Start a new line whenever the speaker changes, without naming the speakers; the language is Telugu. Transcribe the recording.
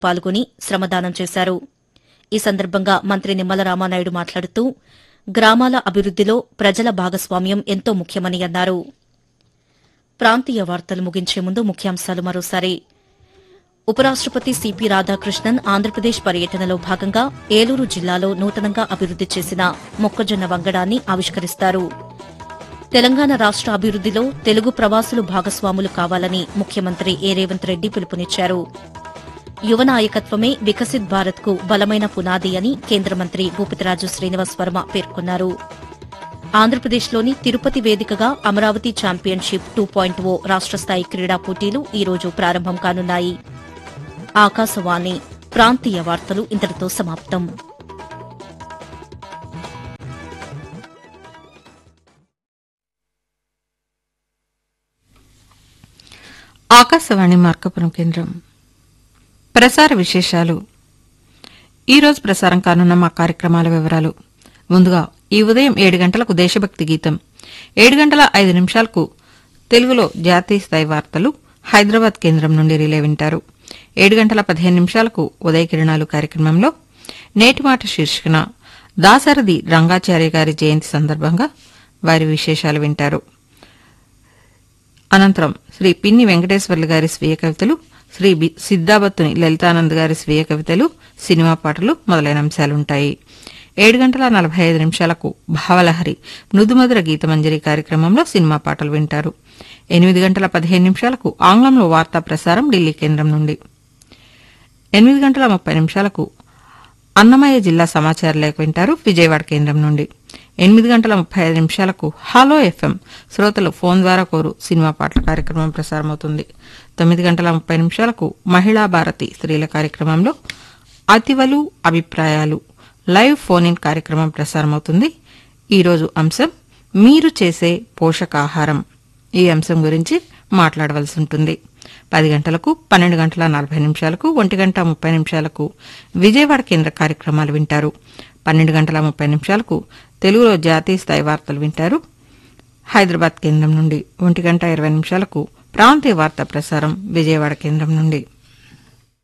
పాల్గొని శ్రమదానం చేశారు ఈ సందర్భంగా మంత్రి నిమ్మల రామానాయుడు మాట్లాడుతూ గ్రామాల అభివృద్దిలో ప్రజల భాగస్వామ్యం ఎంతో ముఖ్యమని అన్నారు ప్రాంతీయ వార్తలు ముగించే ముందు ముఖ్యాంశాలు మరోసారి ఉపరాష్టపతి సిపి రాధాకృష్ణన్ ఆంధ్రప్రదేశ్ పర్యటనలో భాగంగా ఏలూరు జిల్లాలో నూతనంగా అభివృద్ది చేసిన మొక్కజొన్న వంగడాన్ని ఆవిష్కరిస్తారు తెలంగాణ రాష్ట అభివృద్దిలో తెలుగు ప్రవాసులు భాగస్వాములు కావాలని ముఖ్యమంత్రి ఏ రేవంత్ రెడ్డి పిలుపునిచ్చారు యువ నాయకత్వమే వికసిత్ భారత్ కు బలమైన పునాది అని కేంద్ర మంత్రి భూపతిరాజు శ్రీనివాస్ వర్మ పేర్కొన్నారు ఆంధ్రప్రదేశ్లోని తిరుపతి వేదికగా Amaravati championship two point O రాష్ట స్థాయి క్రీడా పోటీలు ఈ రోజు ప్రారంభం కానున్నాయి ఆకాశవాణి ప్రాంతీయ వార్తలు ఇంతటితో సమాప్తం
ఆకాశవాణి మార్కపురం కేంద్రం ప్రసార విశేషాలు ఈరోజు ప్రసారం కానున్న మా కార్యక్రమాల వివరాలు ముందుగా ఈ ఉదయం ఏడు గంటలకు దేశభక్తి గీతం ఏడు గంటల ఐదు నిమిషాలకు తెలుగులో జాతీయ స్థాయి వార్తలు హైదరాబాద్ కేంద్రం నుండి రిలే వింటారు ఏడు గంటల పదిహేను నిమిషాలకు ఉదయ కిరణాలు కార్యక్రమంలో నేటి మాట శీర్షికన దాసరథి రంగాచార్య గారి జయంతి సందర్భంగా వారి విశేషాలు వింటారు అనంతరం శ్రీ పిన్ని వెంకటేశ్వర్లు గారి స్వీయ కవితలు శ్రీ బి- సిద్దాబత్తుని లలితానంద్ గారి స్వీయ కవితలు సినిమా పాటలు మొదలైన అంశాలుంటాయి ఏడు గంటల నలభై ఐదు నిమిషాలకు భావలహరి మృదుమధుర గీతమంజరి కార్యక్రమంలో సినిమా పాటలు వింటారు ఎనిమిది గంటల పదిహేను నిమిషాలకు ఆంగ్లంలో వార్తా ప్రసారం ఢిల్లీ కేంద్రం నుండి ఎనిమిది గంటల ముప్పై నిమిషాలకు అన్నమయ్య జిల్లా సమాచార లేఖ వింటారు విజయవాడ కేంద్రం నుండి ఎనిమిది గంటల ముప్పై ఐదు నిమిషాలకు హలో ఎఫ్ఎం శ్రోతలు ఫోన్ ద్వారా కోరు సినిమా పాటల కార్యక్రమం ప్రసారమవుతుంది తొమ్మిది గంటల ముప్పై నిమిషాలకు మహిళా భారతి స్త్రీల కార్యక్రమంలో అతివలు అభిప్రాయాలు లైవ్ ఫోన్ ఇన్ కార్యక్రమం ప్రసారమవుతుంది ఈరోజు అంశం మీరు చేసే పోషకాహారం ఈ అంశం గురించి మాట్లాడవలసి ఉంటుంది పది గంటలకు పన్నెండు గంటల నలభై నిమిషాలకు ఒంటి గంట ముప్పై నిమిషాలకు విజయవాడ కేంద్ర కార్యక్రమాలు వింటారు పన్నెండు గంటల ముప్పై నిమిషాలకు తెలుగులో జాతీయ స్థాయి వార్తలు వింటారు హైదరాబాద్ కేంద్రం నుండి ఒంటి గంట ఇరవై నిమిషాలకు ప్రాంతీయ వార్తా ప్రసారం విజయవాడ కేంద్రం నుండి